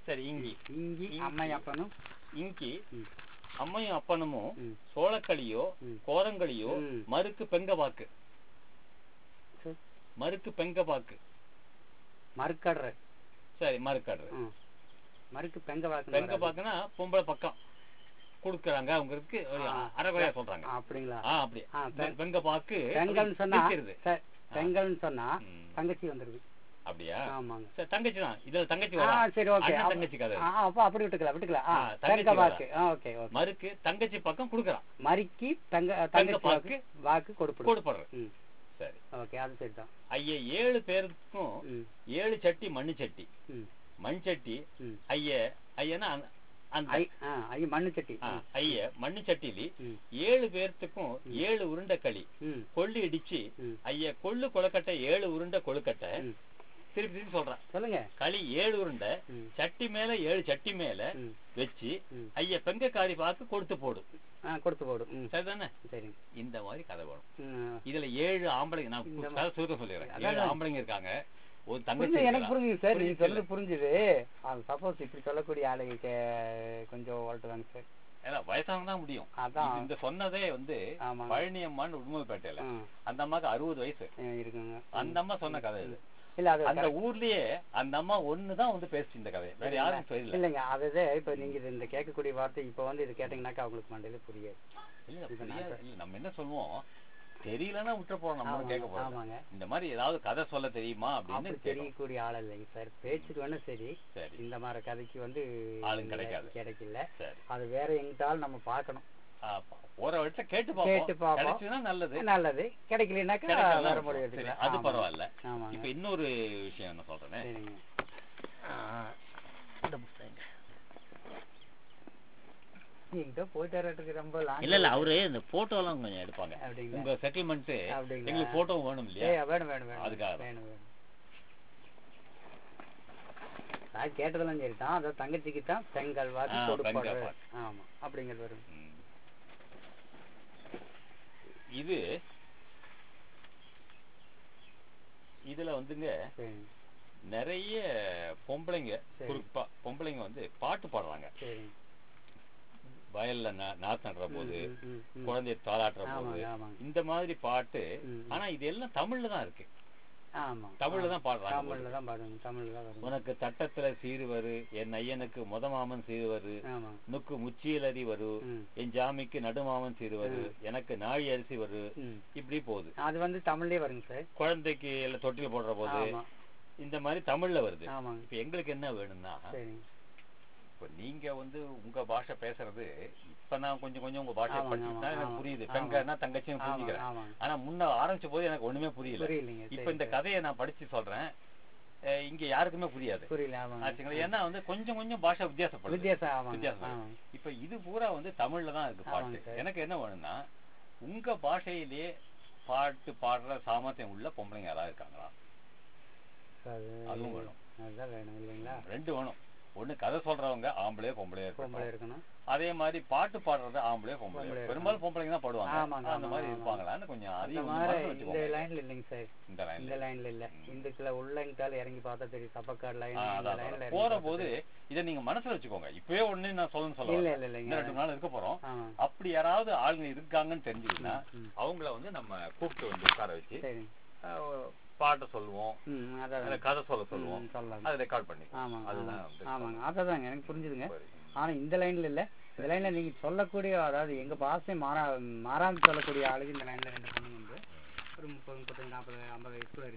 சரி இங்கி இங்கி இங்கி. அம்மையப்பனும் இங்கி ம். அம்மையும் அப்பனமும் ம். சோளக்களியோ ம். கோரங்களியோ ம். மறுக்கு பெங்க வாக்கு சரி. மறுக்கு பெங்க வாக்கு மறுக்கடுற சரி மறுக்காடுறது ம். மறுக்கு பெங்க வாக்கு பெங்க பாக்குன்னா பொம்பளை பக்கம் கொடுக்குறாங்க அவங்களுக்கு ஒரு ஆ. அரைகுறையா சொல்றாங்க அப்படிங்களா ஆ அப்படி ஆ, பெ- பெங்க பாக்கு பெங்கல்னு சொன்னா பிரிச்சிருது. சரி, பெங்கல்னு சொன்னா ம். தங்கச்சி வந்துருது அப்படியா ஆமாங்க சரி தங்கச்சி தான் இதுல தங்கச்சி ஆ வரா சரி ஓகே அண்ணன் தங்கச்சி கதை ஆ அப்போ அப்படி விட்டுக்கலாம் விட்டுக்கலாம் ஆ ஆ, தங்கச்சி பெங்க வரா. வாக்கு ஆ ஓகே ஓகே மறுக்கு தங்கச்சி பக்கம் கொடுக்குறான் மறுக்கி பெங்க தங்கச்சி வாக்கு வாக்கு கொடுப்படும் கொடுப்படுற ம் சரி ஓகே அது சரிதான் ஐயா ஏழு பேருக்கும் ம் ஏழு சட்டி மண்ணு சட்டி ம் மண் சட்டி ம் ஐய ஐயனா அந்த- அந்த ஐ ஆ ஐ மண்ணு சட்டி ஆ, ஐய மண்ணு சட்டிலி ம் ஏழு பேர்த்துக்கும் ஏழு உருண்டை களி ம் கொள்ளு இடிச்சு ம் ஐய கொள்ளு கொழுக்கட்டை ஏழு உருண்டை கொழுக்கட்டை ம் திருப்பி திருப்பி சொல்றேன் சொல்லுங்க களி ஏழு உருண்டை ம் சட்டி மேல ஏழு சட்டி மேல ம் வச்சு ம் ஐய பெங்கக்காரி பார்த்து கொடுத்து போடு ஆ கொடுத்து போடும் ம் சரிதானே சரிங்க இந்த மாதிரி கதை வரும் ம் இதுல ஏழு ஆம்பளைங்க நான் இந்த கதை சுருக்க சொல்லிடுறேன் அதான் ஏழு ஆம்பளைங்க இருக்காங்க ஒரு தங்கச்சி புரிஞ்சு எனக்கு இருக்கா. புரிஞ்சுது சார் நீங்க புரியுதுல்ல? சொல்றது புரிஞ்சுது அது சப்போஸ் இப்படி சொல்லக்கூடிய ஆளுங்க கே- கொஞ்சம் வளர்த்துதாங்க சார் ஏன்னா வயசானவங்க தான் முடியும் அதான் இது இந்த சொன்னதே வந்து ஆமாங்க பழனி அம்மான்னு உடுமல்பேட்டையில ம் அந்த அம்மாக்கு அறுபது வயசு ம், இருக்குங்க அந்த அம்மா சொன்ன கதை இது இல்ல அது அந்த ஊர்லயே அந்த அம்மா ஒண்ணுதான் வந்து பேசுச்சு இந்த கதையை வேற யாரும் சொல்லல இல்லைங்க அதுதே இப்ப நீங்க இது இந்த கேட்கக்கூடிய வார்த்தை இப்ப வந்து இது கேட்டீங்கன்னாக்கா அவங்களுக்கு மண்டையில புரியாது இல்ல இப்ப புரியாது. நான் இல்ல நம்ம என்ன சொல்லுவோம் தெரியலன்னா விட்டுற போறோம் நம்ம ஆமாங்க, கேட்க போறோம் ஆமாங்க இந்த மாதிரி ஏதாவது கதை சொல்ல தெரியுமா அப்படின்னு அப்படி கேட்கணும் தெரியக்கூடிய ஆள் இல்லைங்க சார் பேச்சுக்கு வேணா சரி சரி இந்த மாதிரி கதைக்கு வந்து ஆளுங்க கிடைக்காது. கிடைக்கல சரி அது வேற எங்கிட்டாலும் நம்ம பார்க்கணும் ஆ, போற வழியில கேட்டு கேட்டு பார்ப்போம் பார்ப்போம். கிடைச்சுன்னா நல்லது நல்லது கிடைக்கலனாக்கா கிடைக்கலன்னா வேற மொழி சரி, எடுத்துக்கலாம் அது ஆமாங்க. பரவாயில்ல ஆமாங்க இப்ப இன்னொரு விஷயம் என்ன சொல்றேனே சரிங்க இந்த புஸ்தகம் எங்க போயிட்டு ரொம்ப லாங் இல்ல இல்ல அவரு இந்த போட்டோ எல்லாம் கொஞ்சம் எடுப்பாங்க அப்படிங்களா உங்க செட்டில்மெண்ட் அப்படிங்களா? எங்களுக்கு போட்டோ வேணும் இல்லையா ஏய் வேணும் வேணும் வேணும் அதுக்காக தான். வேணும் வேணும் நான் கேட்டதெல்லாம் சரி தான் அதான் தங்கச்சிக்கு தான் செங்கல் வாக்கு ஆ, கொடுப்பாரு பெங்கல் வாக்கு. ஆமா அப்படிங்கிறது வரும் ம். இது இதுல வந்துங்க சரி நிறைய பொம்பளைங்க சரி. குறிப்பா பொம்பளைங்க வந்து பாட்டு பாடுறாங்க சரி வயல்ல நா- நாத்து நடுற போது ம், ம், ம். குழந்தைய தாளாட்டுற போது ஆமாங்க ஆமாங்க இந்த மாதிரி பாட்டு ம், ம். ஆனா இது எல்லாம் தமிழ்ல தான் இருக்கு ஆமா தமிழ்ல தான் பாடுறாங்க தமிழ்ல தான் பாடுவாங்க தமிழ்ல தான் வரும் உனக்கு தட்டத்துல சீருவரு என் ஐயனுக்கு முதமாமன் சீருவரு ஆமா நுக்கு முச்சியலரி வரு ம் என் ஜாமிக்கு நடுமாமன் சீருவரு எனக்கு நாழி அரிசி வரு ம் இப்படி போகுது அது வந்து தமிழ்லயே வருங்க சார் குழந்தைக்கு எல்லாம் தொட்டில் போடுற போது ஆமா இந்த மாதிரி தமிழ்ல வருது ஆமாங்க இப்ப எங்களுக்கு என்ன வேணும்னா சரிங்க இப்ப நீங்க வந்து உங்க பாஷை பேசுறது இப்ப நான் கொஞ்சம் கொஞ்சம் உங்க பாஷையை ஆமாங்க, படிச்சுட்டு தான் ஆமாங்க, எனக்கு ஆமா. புரியுது ஆமா. பெங்கன்னா தங்கச்சின்னு ஆமாங்க புரிஞ்சுக்கிறேன் ஆமாங்க ஆனா முன்ன ஆரம்பிச்ச போது எனக்கு ஒண்ணுமே புரியல புரியலைங்க இப்ப சரி, இந்த சரி. கதையை நான் படிச்சு சொல்றேன் அஹ் இங்க யாருக்குமே புரியாது புரியல ஆமாங்க ஆச்சுங்களா ஏன்னா வந்து கொஞ்சம் கொஞ்சம் பாஷை வித்தியாசப்படுது வித்தியாசம் ஆமாங்க வித்தியாசம் ஆமாங்க இப்ப இது பூரா வந்து தமிழ்ல தான் இருக்கு ஆமாங்க பாட்டு சார். எனக்கு என்ன வேணும்னா உங்க பாஷையிலே பாட்டு பாடுற சாமர்த்தியம் உள்ள பொம்பளைங்க யாராவது இருக்காங்களா அது அதுவும் வேணும் அதுதான் வேணும் இல்லைங்களா ரெண்டு வேணும் ஒண்ணு கதை சொல்றவங்க ஆம்பளையோ பொம்பளையோ பொம்பளை இருக்கட்டும் இருக்கணும் அதே மாதிரி பாட்டு பாடுறது ஆம்பளையோ பொம்பளையோ பொம்பளையோ பெரும்பாலும் பொம்பளைங்க தான் பாடுவாங்க ஆமாங்க, அந்த ஆமாங்க, மாதிரி ஆமாங்க. இருப்பாங்களான்னு கொஞ்சம் அந்த அதிகம் மாதிரி மனசுல இந்த வச்சுக்கோங்க லைன்ல இல்லைங்க சார் இந்த இந்த லைன்ல லைன்ல இல்ல ம். இந்துக்குள்ள உள்ளங்கால் இறங்கி பார்த்தா தெரியும் சப்பக்கார் லைன் இந்த அதான் லைன்ல அதான். போற போது இதை நீங்க மனசுல வச்சுக்கோங்க இப்பவே ஒண்ணு நான் சொல்லணும்னு இல்ல சொல்ல இல்ல இல்லைங்க இன்னும் ரெண்டு நாள் இருக்க போறோம் ஆமா அப்படி யாராவது ஆளுங்க இருக்காங்கன்னு தெரிஞ்சதுன்னா ம், ம். அவங்கள வந்து நம்ம கூப்பிட்டு வந்து உட்கார வச்சு சரி அஹ், பாட்டு சொல்லுவோம் ம் அதான் அதுல கதை சொல்ல சொல்லுவோம் ம், சொல்லலாம் அதை ரெக்கார்ட் பண்ணி ஆமாங்க அதுதான் ஆமாங்க. வந்து ஆமாங்க அததாங்க எனக்கு புரிஞ்சுதுங்க சரி. ஆனா இந்த லைன்ல இல்ல இந்த லைன்ல நீங்க சொல்லக்கூடிய அதாவது எங்க பாஷை மாறா மாறாம சொல்லக்கூடிய ஆளுக்கு இந்த லைன்ல ரெண்டு பொண்ணுங்க உண்டு ஒரு முப்பது முப்பத்தஞ்சு நாற்பது ஐம்பது வயசுக்குள்ள